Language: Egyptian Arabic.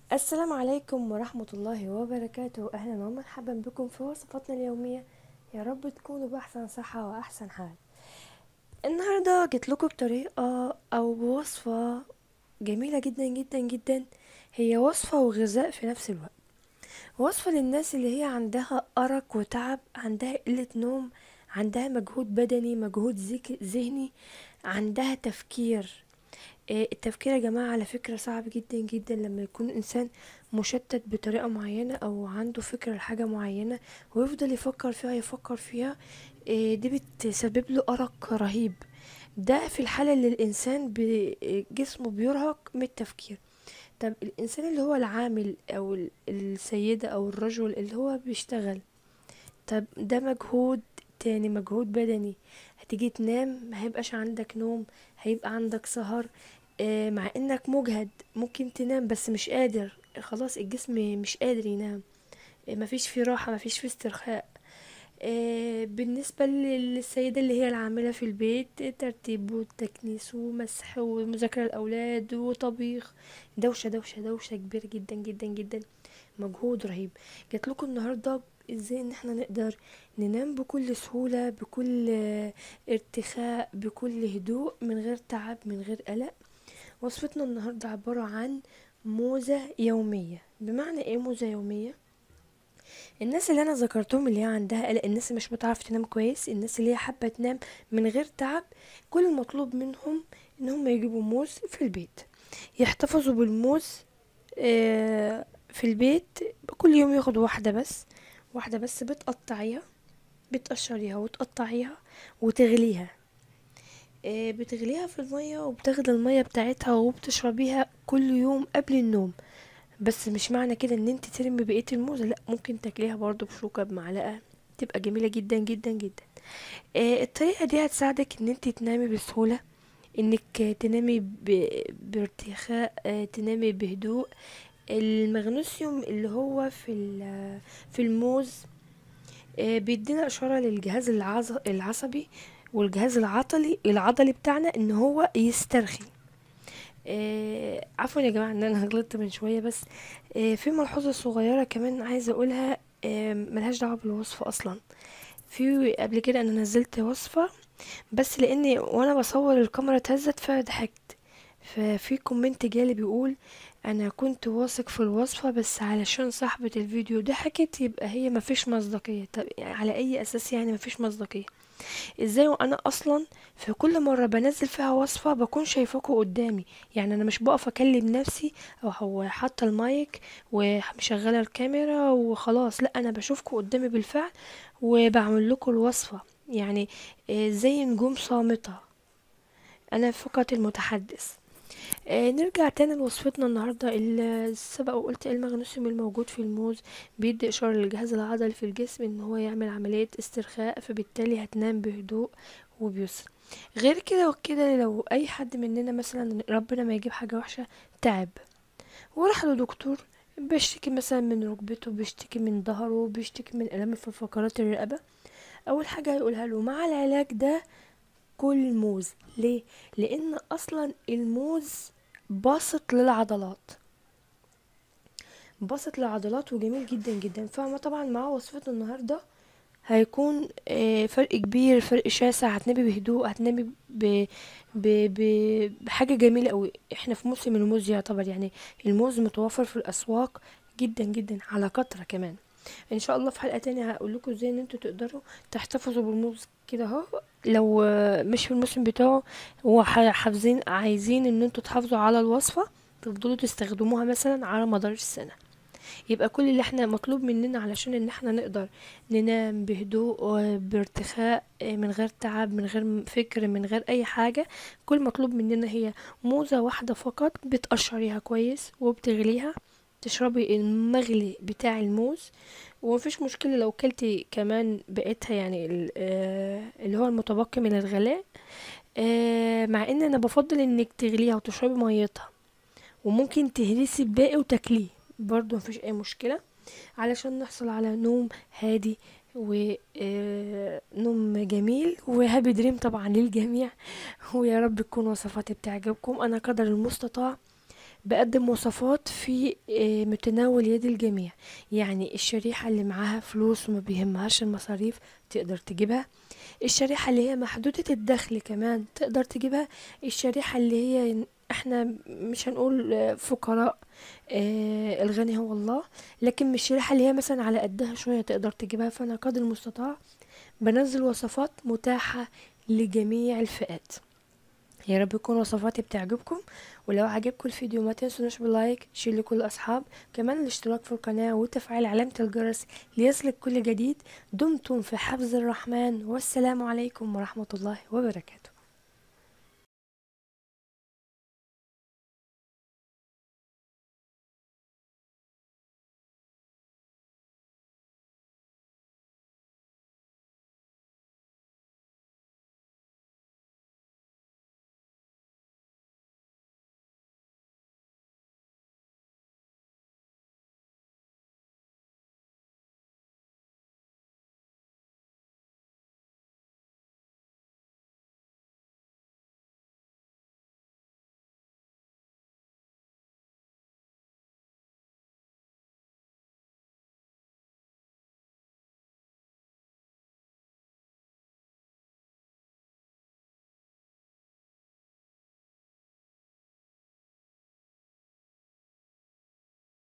السلام عليكم ورحمة الله وبركاته أهلا ومرحبا بكم في وصفاتنا اليومية يا رب تكونوا بأحسن صحة وأحسن حال النهاردة جيت لكم بطريقة أو بوصفة جميلة جدا جدا جدا هي وصفة وغذاء في نفس الوقت وصفة للناس اللي هي عندها أرق وتعب عندها قلة نوم عندها مجهود بدني مجهود ذك- ذهني عندها تفكير آه، التفكير يا جماعة على فكرة صعب جدا جدا لما يكون إنسان مشتت بطريقة معينة أو عنده فكرة لحاجة معينة ويفضل يفكر فيها يفكر فيها آه، دي بتسبب له أرق رهيب ده في الحالة اللي الإنسان ب- جسمه بيرهق من التفكير طب الإنسان اللي هو العامل أو ال- السيدة أو الرجل اللي هو بيشتغل طب ده مجهود تاني مجهود بدني هتيجي تنام ما هيبقاش عندك نوم هيبقى عندك سهر آه، مع انك مجهد ممكن تنام بس مش قادر خلاص الجسم مش قادر ينام آه، مفيش فيه راحة مفيش فيه استرخاء آه، بالنسبة للسيدة اللي هي العاملة في البيت ترتيب وتكنيس ومسح ومذاكرة الأولاد وطبيخ دوشة دوشة دوشة كبيرة جدا جدا جدا مجهود رهيب جات لكم النهاردة ازاي ان احنا نقدر ننام بكل سهولة بكل آه، ارتخاء بكل هدوء من غير تعب من غير قلق وصفتنا النهاردة عبارة عن موزة يومية بمعنى ايه موزة يومية الناس اللي انا ذكرتهم اللي هي عندها قلق الناس اللي مش بتعرف تنام كويس الناس اللي هي حابة تنام من غير تعب كل المطلوب منهم ان هم يجيبوا موز في البيت يحتفظوا بالموز آه، في البيت كل يوم ياخدوا واحدة بس واحدة بس بتقطعيها بتقشريها وتقطعيها وتغليها آه، بتغليها في المية وبتاخد المية بتاعتها وبتشربيها كل يوم قبل النوم بس مش معنى كده ان انت ترمي بقية الموزة لا ممكن تاكليها برضو بشوكة بمعلقة تبقى جميلة جدا جدا جدا آه، الطريقة دي هتساعدك ان انت تنامي بسهولة انك تنامي ب... بارتخاء آه، تنامي بهدوء المغنيسيوم اللي هو في ال- في الموز آه، بيدينا اشاره للجهاز العص- العصبي والجهاز العضلي العضلي بتاعنا ان هو يسترخي آه، عفوا يا جماعه ان انا غلطت من شويه بس آه، في ملحوظه صغيره كمان عايزه اقولها آه، ملهاش دعوه بالوصفه اصلا في قبل كده انا نزلت وصفه بس لاني وانا بصور الكاميرا اتهزت فضحكت ففي كومنت جالي بيقول انا كنت واثق في الوصفة بس علشان صاحبة الفيديو ضحكت يبقى هي مفيش مصداقية طب يعني على اي اساس يعني مفيش مصداقية ازاي وانا اصلا في كل مرة بنزل فيها وصفة بكون شايفاكوا قدامي يعني انا مش بقف اكلم نفسي او هو حاطة المايك ومشغلة الكاميرا وخلاص لا انا بشوفكوا قدامي بالفعل وبعمل لكم الوصفة يعني آه، زي نجوم صامتة انا فقط المتحدث آه نرجع تاني لوصفتنا النهاردة ال- سبق وقلت المغنيسيوم الموجود في الموز بيدي إشارة للجهاز العضلي في الجسم إن هو يعمل عملية استرخاء فبالتالي هتنام بهدوء وبيسر غير كده وكده لو أي حد مننا مثلا ربنا ما يجيب حاجة وحشة تعب وراح لدكتور بيشتكي مثلا من ركبته بيشتكي من ظهره بيشتكي من ألم في فقرات الرقبة أول حاجة هيقولها له مع العلاج ده كل موز ليه لان اصلا الموز باسط للعضلات باسط للعضلات وجميل جدا جدا فما طبعا مع وصفته النهارده هيكون آه، فرق كبير فرق شاسع هتنامي بهدوء هتنامي ب... ب... ب... بحاجه جميله قوي احنا في موسم الموز يعتبر يعني الموز متوفر في الاسواق جدا جدا على كتره كمان ان شاء الله في حلقه تانية هقول لكم ازاي ان انتوا تقدروا تحتفظوا بالموز كده اهو لو آه، مش في الموسم بتاعه هو ح- حافظين عايزين ان انتوا تحافظوا على الوصفه تفضلوا تستخدموها مثلا على مدار السنه يبقى كل اللي احنا مطلوب مننا علشان ان احنا نقدر ننام بهدوء وبارتخاء آه، من غير تعب من غير فكر من غير اي حاجه كل مطلوب مننا هي موزه واحده فقط بتقشريها كويس وبتغليها تشربي المغلي بتاع الموز ومفيش مشكلة لو كلتي كمان بقيتها يعني ال- آه، اللي هو المتبقي من الغلاء آه، مع ان انا بفضل انك تغليها وتشربي ميتها وممكن تهرسي الباقي وتاكليه برضو مفيش اي مشكلة علشان نحصل على نوم هادي ونوم جميل وهابي دريم طبعا للجميع ويا رب تكون وصفاتي بتعجبكم انا قدر المستطاع بقدم وصفات في آه، متناول يد الجميع يعني الشريحة اللي معاها فلوس وما بيهمهاش المصاريف تقدر تجيبها الشريحة اللي هي محدودة الدخل كمان تقدر تجيبها الشريحة اللي هي احنا مش هنقول آه، فقراء آه الغني هو الله لكن مش الشريحة اللي هي مثلا على قدها شوية تقدر تجيبها فانا قدر المستطاع بنزل وصفات متاحة لجميع الفئات يا رب يكون وصفاتي بتعجبكم ولو عجبكم الفيديو ما تنسونوش باللايك شير لكل الاصحاب كمان الاشتراك في القناة وتفعيل علامة الجرس ليصلك كل جديد دمتم في حفظ الرحمن والسلام عليكم ورحمة الله وبركاته